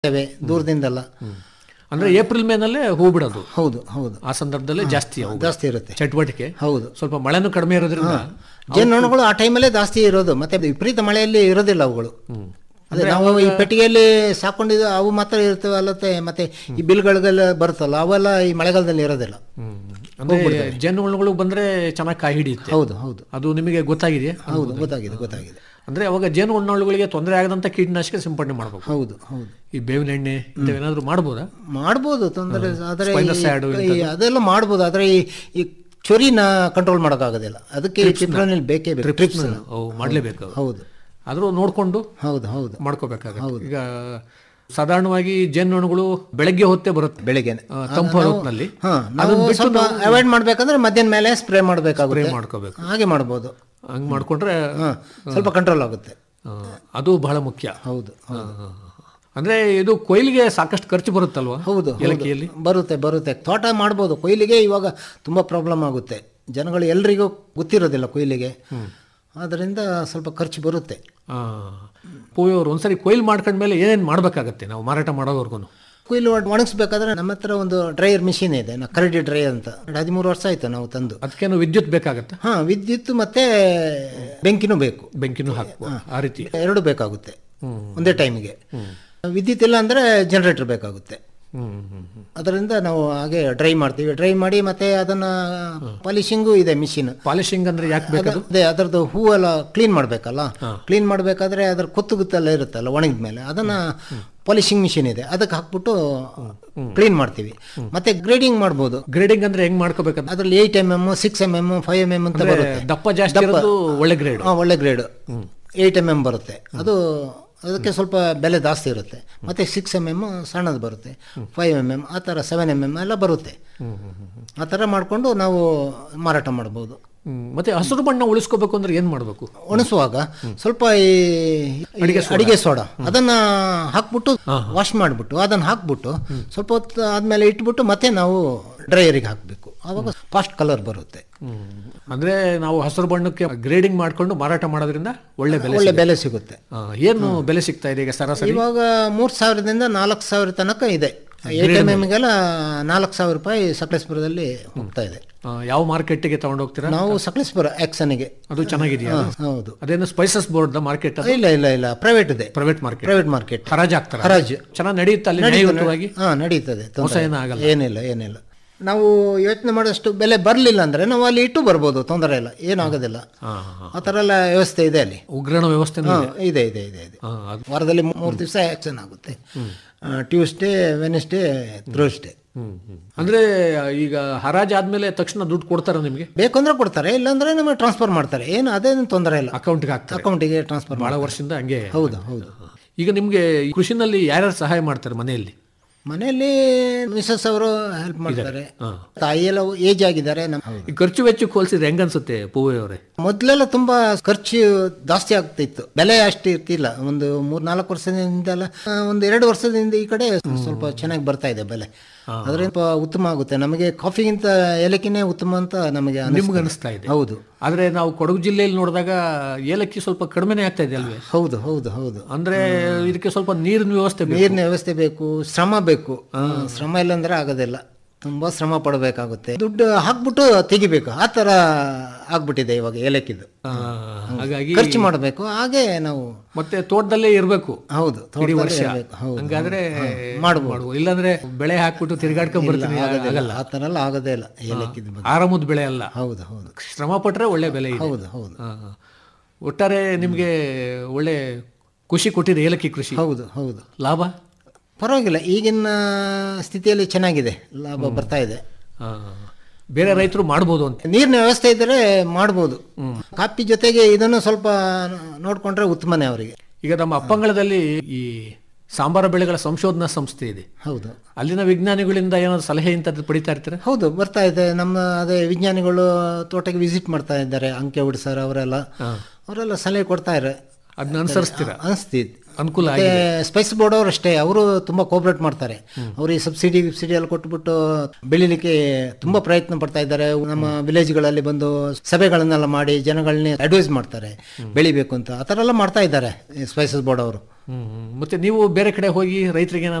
ಇರ್ತೇವೆ ದೂರದಿಂದಲ್ಲ ಅಂದ್ರೆ ಏಪ್ರಿಲ್ ಮೇನಲ್ಲೇ ಹೂ ಬಿಡೋದು ಹೌದು ಹೌದು ಆ ಸಂದರ್ಭದಲ್ಲೇ ಜಾಸ್ತಿ ಅವು ಜಾಸ್ತಿ ಇರುತ್ತೆ ಚಟುವಟಿಕೆ ಹೌದು ಸ್ವಲ್ಪ ಮಳೆನೂ ಕಡಿಮೆ ಇರೋದ್ರಿಂದ ಜೇನುನೊಣಗಳು ಆ ಟೈಮಲ್ಲೇ ಜಾಸ್ತಿ ಇರೋದು ಮತ್ತೆ ವಿಪರೀತ ಮಳೆಯಲ್ಲಿ ಇರೋದಿಲ್ಲ ಅವುಗಳು ಅದೇ ನಾವು ಈ ಪೆಟ್ಟಿಗೆಯಲ್ಲಿ ಸಾಕೊಂಡಿದ್ದು ಅವು ಮಾತ್ರ ಇರ್ತವೆ ಅಲ್ಲತ್ತೆ ಮತ್ತೆ ಈ ಬಿಲ್ಗಳಿಗೆಲ್ಲ ಬರುತ್ತಲ್ಲ ಅವೆಲ್ಲ ಈ ಮಳೆಗಾಲದಲ್ಲಿ ಇರೋದಿಲ್ಲ ಹ್ಮ್. ಅಂದ್ರೆ ಜೇನುಹುಳುಗಳು ಬಂದ್ರೆ ಚೆನ್ನಾಗಿ ಕಾಯಿ ಹಿಡಿಯುತ್ತೆ ಹೌದು ಹೌದು ಅದು ನಿಮಗೆ ಗೊತ್ತಾಗಿದೆಯಾ ಹೌದು ಗೊತ್ತಾಗಿದೆ ಗೊತ್ತಾಗಿದೆ ಅಂದ್ರೆ ಅವಾಗ ಜೇನುಹುಳುಗಳಿಗೆ ತೊಂದರೆ ಆಗದಂತ ಕೀಟನಾಶಕ ಸಿಂಪಡಣೆ ಮಾಡಬೇಕು ಹೌದು ಹೌದು ಈ ಬೇವಿನ ಎಣ್ಣೆ ಇಂಥವೇನಾದ್ರೂ ಮಾಡ್ಬೋದಾ ಮಾಡ್ಬೋದು ತೊಂದರೆ ಆದರೆ Spinosad ಈ- ಈ ಅದೆಲ್ಲ ಮಾಡ್ಬೋದು ಆದರೆ ಈ ಈ ಚೊರಿನ ಕಂಟ್ರೋಲ್ ಮಾಡೋಕ್ಕಾಗೋದಿಲ್ಲ ಅದಕ್ಕೆ ಚಿತ್ರನಲ್ಲಿ ಬೇಕೇ ಬೇಕು ಟ್ರಿಪ್ಸ್ ಅವು ಮಾಡ್ಲೇಬೇಕು ಅವು. ಹೌದು ಆದ್ರೂ ನೋಡ್ಕೊಂಡು ಹೌದು ಹೌದು ಮಾಡ್ಕೋಬೇಕಾಗುತ್ತೆ ಈಗ ಸಾಧಾರಣವಾಗಿ ಜೇನುಹುಳುಗಳು ಬೆಳಗ್ಗೆ ಹೊತ್ತೇ ಬರುತ್ತೆ ಬೆಳಿಗ್ಗೆನೆ ಆ, ತಂಪು ಹೊತ್ತಿನಲ್ಲಿ ಹಾ ನಾವು ಸ್ವಲ್ಪ ಅವಾಯ್ಡ್ ಮಾಡ್ಬೇಕಂದ್ರೆ ಮಧ್ಯಾಹ್ನ ಮೇಲೆ ಸ್ಪ್ರೇ ಮಾಡಬೇಕಾಗುತ್ತೆ ಮಾಡ್ಕೋಬೇಕು ಹಾಗೆ ಮಾಡ್ಬೋದು ಹಂಗ್ ಮಾಡ್ಕೊಂಡ್ರೆ ಹಾ ಸ್ವಲ್ಪ ಕಂಟ್ರೋಲ್ ಆಗುತ್ತೆ ಆ, ಅದು ಬಹಳ ಮುಖ್ಯ ಹೌದು ಆ, ಅಂದ್ರೆ ಇದು ಕೊಯ್ಲಿಗೆ ಸಾಕಷ್ಟು ಖರ್ಚು ಬರುತ್ತಲ್ವಾ ಹೌದು ಏಲಕ್ಕಿಯಲ್ಲಿ ಬರುತ್ತೆ ಬರುತ್ತೆ ತೋಟ ಮಾಡ್ಬೋದು ಕೊಯ್ಲಿಗೆ ಇವಾಗ ತುಂಬಾ ಪ್ರಾಬ್ಲಮ್ ಆಗುತ್ತೆ ಜನಗಳು ಎಲ್ರಿಗೂ ಗೊತ್ತಿರೋದಿಲ್ಲ ಕೊಯ್ಲಿಗೆ ಅದರಿಂದ ಸ್ವಲ್ಪ ಖರ್ಚು ಬರುತ್ತೆ ಆ, ಪೂವಿ ಅವ್ರು ಒಂದ್ಸರಿ ಕೊಯ್ಲು ಮಾಡ್ಕೊಂಡ್ಮೇಲೆ ಏನೇನ್ ಮಾಡ್ಬೇಕಾಗತ್ತೆ ನಾವು ಮಾರಾಟ ಮಾಡೋವರ್ಗು ಕೊಯ್ಲು ಒಣ- ಒಣಗಿಸ್ಬೇಕಾದ್ರೆ ನಮ್ಮ ಹತ್ರ ಒಂದು ಡ್ರೈಯರ್ ಮಿಷಿನ್ ಇದೆ ನಾ ಕರಡಿ ಡ್ರೈಯರ್ ಅಂತ ಹದಿಮೂರು ವರ್ಷ ಆಯ್ತು ನಾವು ತಂದು ಅದಕ್ಕೇನು ವಿದ್ಯುತ್ ಬೇಕಾಗತ್ತೆ ಹಾ ವಿದ್ಯುತ್ ಮತ್ತೆ ಬೆಂಕಿನೂ ಬೇಕು ಬೆಂಕಿನೂ ಹಾಕುವ ಆ ರೀತಿ ಎರಡು ಬೇಕಾಗುತ್ತೆ ಒಂದೇ ಟೈಮಿಗೆ ವಿದ್ಯುತ್ ಇಲ್ಲ ಅಂದ್ರೆ ಜನರೇಟರ್ ಬೇಕಾಗುತ್ತೆ ಹ್ಮ್ ಹ್ಮ್ ಹ್ಮ್. ಅದರಿಂದ ನಾವು ಹಾಗೆ ಡ್ರೈ ಮಾಡ್ತೀವಿ ಡ್ರೈ ಮಾಡಿ ಮತ್ತೆ ಅದನ್ನ ಪಾಲಿಶಿಂಗು ಇದೆ ಮಿಷಿನ್ ಪಾಲಿಶಿಂಗ್ ಅಂದ್ರೆ ಯಾಕೆ ಬೇಕದು ಅದೇ ಅದರದ್ದು ಹೂವೆಲ್ಲ ಕ್ಲೀನ್ ಮಾಡಬೇಕಲ್ಲ ಕ್ಲೀನ್ ಮಾಡಬೇಕಾದ್ರೆ ಅದ್ರ ಕೊತ್ತುಗುತ್ತೆಲ್ಲ ಇರುತ್ತಲ್ಲ ಒಣಗಿದ ಮೇಲೆ ಅದನ್ನ ಪಾಲಿಶಿಂಗ್ ಮಿಷಿನ್ ಇದೆ ಅದಕ್ಕೆ ಹಾಕ್ಬಿಟ್ಟು ಕ್ಲೀನ್ ಮಾಡ್ತೀವಿ ಮತ್ತೆ ಗ್ರೇಡಿಂಗ್ ಮಾಡ್ಬೋದು ಗ್ರೇಡಿಂಗ್ ಅಂದ್ರೆ ಹೆಂಗ್ ಮಾಡ್ಕೋಬೇಕಂತ ಅದರಲ್ಲಿ eight M M six M M five M M ಅಂತ ಬರುತ್ತೆ ದಪ್ಪ ಜಾಸ್ತಿ ಇರೋದು ಒಳ್ಳೆ ಗ್ರೇಡ್ ಹಾ, ಒಳ್ಳೆ ಗ್ರೇಡ್ ಏಯ್ಟ್ ಎಮ್ ಎಮ್ ಬರುತ್ತೆ ಅದು ಅದಕ್ಕೆ ಸ್ವಲ್ಪ ಬೆಲೆ ಜಾಸ್ತಿ ಇರುತ್ತೆ ಮತ್ತೆ ಸಿಕ್ಸ್ ಎಮ್ ಎಮ್ ಸಣ್ಣದು ಬರುತ್ತೆ ಫೈವ್ ಎಮ್ ಎಮ್ ಆ ಥರ ಸೆವೆನ್ ಎಮ್ ಎಮ್ ಎಲ್ಲ ಬರುತ್ತೆ ಆ ಥರ ಮಾಡಿಕೊಂಡು ನಾವು ಮಾರಾಟ ಮಾಡ್ಬೋದು ಮತ್ತೆ ಹಸಿರು ಬಣ್ಣ ಉಳಿಸ್ಕೋಬೇಕು ಅಂದ್ರೆ ಏನ್ ಮಾಡ್ಬೇಕು ಒಣಸುವಾಗ ಸ್ವಲ್ಪ ಈ ಈ ಅಡಿಗೆ ಸೋಡಾ ಅದನ್ನ ಹಾಕ್ಬಿಟ್ಟು ವಾಶ್ ಮಾಡಿಬಿಟ್ಟು ಅದನ್ನ ಹಾಕ್ಬಿಟ್ಟು ಸ್ವಲ್ಪ ಹೊತ್ತು ಆದ್ಮೇಲೆ ಇಟ್ಬಿಟ್ಟು ಮತ್ತೆ ನಾವು ಡ್ರೈಯರಿಗೆ ಹಾಕಬೇಕು ಆವಾಗ ಫಾಸ್ಟ್ ಕಲರ್ ಬರುತ್ತೆ ಅಂದ್ರೆ ನಾವು ಹಸಿರು ಬಣ್ಣಕ್ಕೆ ಗ್ರೇಡಿಂಗ್ ಮಾಡ್ಕೊಂಡು ಮಾರಾಟ ಮಾಡೋದ್ರಿಂದ ಒಳ್ಳೆ ಬೆಲೆ ಒಳ್ಳೆ ಬೆಲೆ ಸಿಗುತ್ತೆ ಆ, ಏನು ಬೆಲೆ ಸಿಗ್ತಾ ಇದೆ ಈಗ ಸರಾಸರಿ ಇವಾಗ ಮೂರು ಸಾವಿರದಿಂದ ನಾಲ್ಕು ಸಾವಿರ ತನಕ ಇದೆ ಏಟ್ ಎಮ್ ಎಮ್ಗೆಲ್ಲ ನಾಲ್ಕು ಸಾವಿರ ರೂಪಾಯಿ ಸಕಲೇಶ್ಪುರದಲ್ಲಿ ಹೋಗ್ತಾ ಇದೆ ಆ, ಯಾವ ಮಾರ್ಕೆಟ್ಗೆ ತಗೊಂಡು ಹೋಗ್ತೀರಾ ನಾವು ಸಕಲೇಶ್ಪುರ ಆಕ್ಷನ್ಗೆ ಅದು ಚೆನ್ನಾಗಿದೆಯಾ ಹೌದು ಅದೇನು ಸ್ಪೈಸಸ್ ಬೋರ್ಡ್ ಮಾರ್ಕೆಟ್ ಇಲ್ಲ ಇಲ್ಲ ಇಲ್ಲ ಪ್ರೈವೇಟ್ ಇದೆ ಪ್ರೈವೇಟ್ ಮಾರ್ಕೆಟ್ ಪ್ರೈವೇಟ್ ಮಾರ್ಕೆಟ್ ಹರಾಜ್ ಆಗ್ತಾರೆ ಹರಾಜು ಚೆನ್ನಾಗಿ ನಡೆಯುತ್ತೆ ಅಲ್ಲಿ ನ್ಯಾಯಯುತವಾಗಿ ಹಾ ನಡೀತದೆ ತೊಂದ್ರೆ ಮೋಸ ಏನೂ ಆಗಲ್ಲ. ಏನಿಲ್ಲ ಏನಿಲ್ಲ ನಾವು ಯೋಚನೆ ಮಾಡೋಷ್ಟು ಬೆಲೆ ಬರಲಿಲ್ಲ ಅಂದ್ರೆ ನಾವು ಅಲ್ಲಿ ಇಟ್ಟು ಬರ್ಬೋದು ತೊಂದರೆ ಇಲ್ಲ ಏನಾಗೋದಿಲ್ಲ ಹಾ, ಹಾ. ಆ ಥರ ಎಲ್ಲ ವ್ಯವಸ್ಥೆ ಇದೆ ಅಲ್ಲಿ ಉಗ್ರಾಣ ವ್ಯವಸ್ಥೆ ಹಾ, ಇದೆ ಇದೆ ಇದೆ ಇದೆ ಹಾ, ಅದು ವಾರದಲ್ಲಿ ಮೂರು ದಿವಸ ಆಕ್ಷನ್ ಆಗುತ್ತೆ ಟ್ಯೂಸ್ಡೇ ವೆನೆಸ್ಡೇ ಥ್ರೋಸ್ಡೇ ಹ್ಮ್, ಹ್ಮ್. ಅಂದ್ರೆ ಈಗ ಹರಾಜ್ ಆದ್ಮೇಲೆ ತಕ್ಷಣ ದುಡ್ಡು ಕೊಡ್ತಾರ ನಿಮ್ಗೆ ಬೇಕಂದ್ರೆ ಕೊಡ್ತಾರೆ ಇಲ್ಲಾಂದ್ರೆ ನಮಗೆ ಟ್ರಾನ್ಸ್ಫರ್ ಮಾಡ್ತಾರೆ ಏನು ಅದೇನು ತೊಂದರೆ ಇಲ್ಲ ಅಕೌಂಟ್ಗೆ ಹಾಕ್ತಾರೆ ಅಕೌಂಟಿಗೆ ಟ್ರಾನ್ಸ್ಫರ್ ಬಹಳ ವರ್ಷದಿಂದ ಹಂಗೆ ಹೌದು ಹೌದು ಈಗ ನಿಮ್ಗೆ ಈ ಕೃಷಿನಲ್ಲಿ ಯಾರ್ಯಾರು ಸಹಾಯ ಮಾಡ್ತಾರೆ ಮನೆಯಲ್ಲಿ ಮನೆಯಲ್ಲಿ ಮಿಸಸ್ ಅವರು ಹೆಲ್ಪ್ ಮಾಡ್ತಾರೆ ಹಾ. ತಾಯಿ ಎಲ್ಲ ಏಜ್ ಆಗಿದ್ದಾರೆ ನಮ್ಮ ಈ ಖರ್ಚು ವೆಚ್ಚಕ್ಕೆ ಹೋಲಿಸಿದ್ರೆ ಹೆಂಗನ್ಸುತ್ತೆ ಪೂವೆ ಅವರೇ ಮೊದಲೆಲ್ಲ ತುಂಬಾ ಖರ್ಚು ಜಾಸ್ತಿ ಆಗ್ತಿತ್ತು ಬೆಲೆ ಅಷ್ಟು ಇರ್ತಿಲ್ಲ ಒಂದು ಮೂರ್ ನಾಲ್ಕು ವರ್ಷದಿಂದೆಲ್ಲ ಆ, ಒಂದು ಎರಡು ವರ್ಷದಿಂದ ಈ ಕಡೆ ಸ್ವಲ್ಪ ಚೆನ್ನಾಗಿ ಬರ್ತಾ ಇದೆ ಬೆಲೆ ಅದರಿಂದ ಉತ್ತಮ ಆಗುತ್ತೆ ನಮಗೆ ಕಾಫಿಗಿಂತ ಏಲಕ್ಕಿನೇ ಉತ್ತಮ ಅಂತ ನಮಗೆ ಅನಿಸ್ತದೆ. ನಿಮ್ಗೆ ಅನಿಸ್ತಾ ಇದೆ ಹೌದು ಆದ್ರೆ ನಾವು ಕೊಡಗು ಜಿಲ್ಲೆಯಲ್ಲಿ ನೋಡಿದಾಗ ಏಲಕ್ಕಿ ಸ್ವಲ್ಪ ಕಡಿಮೆನೇ ಆಗ್ತಾ ಇದೆ ಅಲ್ವೇ ಹೌದು ಹೌದು ಹೌದು ಅಂದ್ರೆ ಇದಕ್ಕೆ ಸ್ವಲ್ಪ ನೀರಿನ ವ್ಯವಸ್ಥೆ ಬೇಕು ನೀರಿನ ವ್ಯವಸ್ಥೆ ಬೇಕು ಶ್ರಮ ಬೇಕು ಶ್ರಮ ಇಲ್ಲಾಂದ್ರೆ ಆಗೋದಿಲ್ಲ ತುಂಬಾ ಶ್ರಮ ಪಡಬೇಕಾಗುತ್ತೆ ದುಡ್ಡು ಹಾಕ್ಬಿಟ್ಟು ತೆಗಿಬೇಕು ಆ ತರ ಆಗ್ಬಿಟ್ಟಿದೆ ಇವಾಗ ಏಲಕ್ಕಿದು ಆ, ಹಾಗಾಗಿ ಖರ್ಚು ಮಾಡಬೇಕು ಹಾಗೆ ನಾವು ಮತ್ತೆ ತೋಟದಲ್ಲೇ ಇರ್ಬೇಕು ಹೌದು ಇಡೀ ತೋಟದಲ್ಲಿ ವರ್ಷ ಇರ್ಬೇಕು. ಹೌದು ಹಂಗಾದ್ರೆ ಮಾಡ್ಬೋದು. ಮಾಡ್ಬೋದು ಇಲ್ಲಾಂದ್ರೆ ಬೆಳೆ ಹಾಕ್ಬಿಟ್ಟು ತಿರ್ಗಾಡ್ಕೊಂಡ್ ಬರ್ತೀನಿ ಆಗಲ್ಲ ಆ ಥರ ಎಲ್ಲ ಆಗೋದೇ ಇಲ್ಲ ಏಲಕ್ಕಿದ ಬಗ್ಗೆ ಆರಾಮದ ಬೆಳೆ ಅಲ್ಲ ಹೌದು ಹೌದು ಶ್ರಮ ಪಟ್ರೆ ಒಳ್ಳೆ ಬೆಲೆ ಇದೆ ಹೌದು ಹೌದು ಆ, ಆ. ಒಟ್ಟಾರೆ ನಿಮ್ಗೆ ಒಳ್ಳೆ ಖುಷಿ ಕೊಟ್ಟಿದೆ ಏಲಕ್ಕಿ ಕೃಷಿ ಹೌದು ಹೌದು ಲಾಭ ಪರವಾಗಿಲ್ಲ ಈಗಿನ ಸ್ಥಿತಿಯಲ್ಲಿ ಚೆನ್ನಾಗಿದೆ ಲಾಭ ಬರ್ತಾ ಇದೆ ಆ, ಬೇರೆ ರೈತರು ಮಾಡ್ಬೋದು ಅಂತ ನೀರಿನ ವ್ಯವಸ್ಥೆ ಇದ್ದರೆ ಮಾಡ್ಬೋದು ಕಾಫಿ ಜೊತೆಗೆ ಇದನ್ನು ಸ್ವಲ್ಪ ನೋಡ್ಕೊಂಡ್ರೆ ಉತ್ತಮನೇ ಅವರಿಗೆ ಈಗ ನಮ್ಮ ಅಪ್ಪಂಗಳದಲ್ಲಿ ಈ ಸಾಂಬಾರ ಬೆಳೆಗಳ ಸಂಶೋಧನಾ ಸಂಸ್ಥೆ ಇದೆ ಹೌದು ಅಲ್ಲಿನ ವಿಜ್ಞಾನಿಗಳಿಂದ ಏನಾದ್ರು ಸಲಹೆ ಇಂಥದ್ದು ಪಡಿತಾ ಇರ್ತಾರೆ ಹೌದು ಬರ್ತಾ ಇದೆ ನಮ್ಮ ಅದೇ ವಿಜ್ಞಾನಿಗಳು ತೋಟಕ್ಕೆ ವಿಸಿಟ್ ಮಾಡ್ತಾ ಇದ್ದಾರೆ ಅಂಕೆ ಸರ್ ಅವರೆಲ್ಲ ಅವರೆಲ್ಲ ಸಲಹೆ ಕೊಡ್ತಾ ಇದ್ದಾರೆ ಅದನ್ನ ಅನುಸರಿಸ್ತೀರಾ ಅನಿಸ್ತಿ ಅನುಕೂಲ ಮತ್ತೆ ಸ್ಪೈಸ್ ಬೋರ್ಡ್ ಅವರು ಅಷ್ಟೇ ಅವರು ತುಂಬಾ ಕೋಪರೇಟ್ ಮಾಡ್ತಾರೆ ಅವರು ಈ ಸಬ್ಸಿಡಿ ಗಿಬ್ಸಿಡಿ ಎಲ್ಲ ಕೊಟ್ಬಿಟ್ಟು ಬೆಳಿಲಿಕ್ಕೆ ತುಂಬಾ ಪ್ರಯತ್ನ ಪಡ್ತಾ ಇದ್ದಾರೆ ನಮ್ಮ ವಿಲೇಜ್ಗಳಲ್ಲಿ ಬಂದು ಸಭೆಗಳನ್ನೆಲ್ಲ ಮಾಡಿ ಜನಗಳನ್ನ ಅಡ್ವೈಸ್ ಮಾಡ್ತಾರೆ ಬೆಳಿಬೇಕು ಅಂತ ಆ ಥರ ಎಲ್ಲ ಮಾಡ್ತಾ ಇದ್ದಾರೆ ಸ್ಪೈಸಸ್ ಬೋರ್ಡ್ ಅವರು ಹ್ಮ್ ಹ್ಮ್. ಮತ್ತೆ ನೀವು ಬೇರೆ ಕಡೆ ಹೋಗಿ ರೈತರಿಗೆ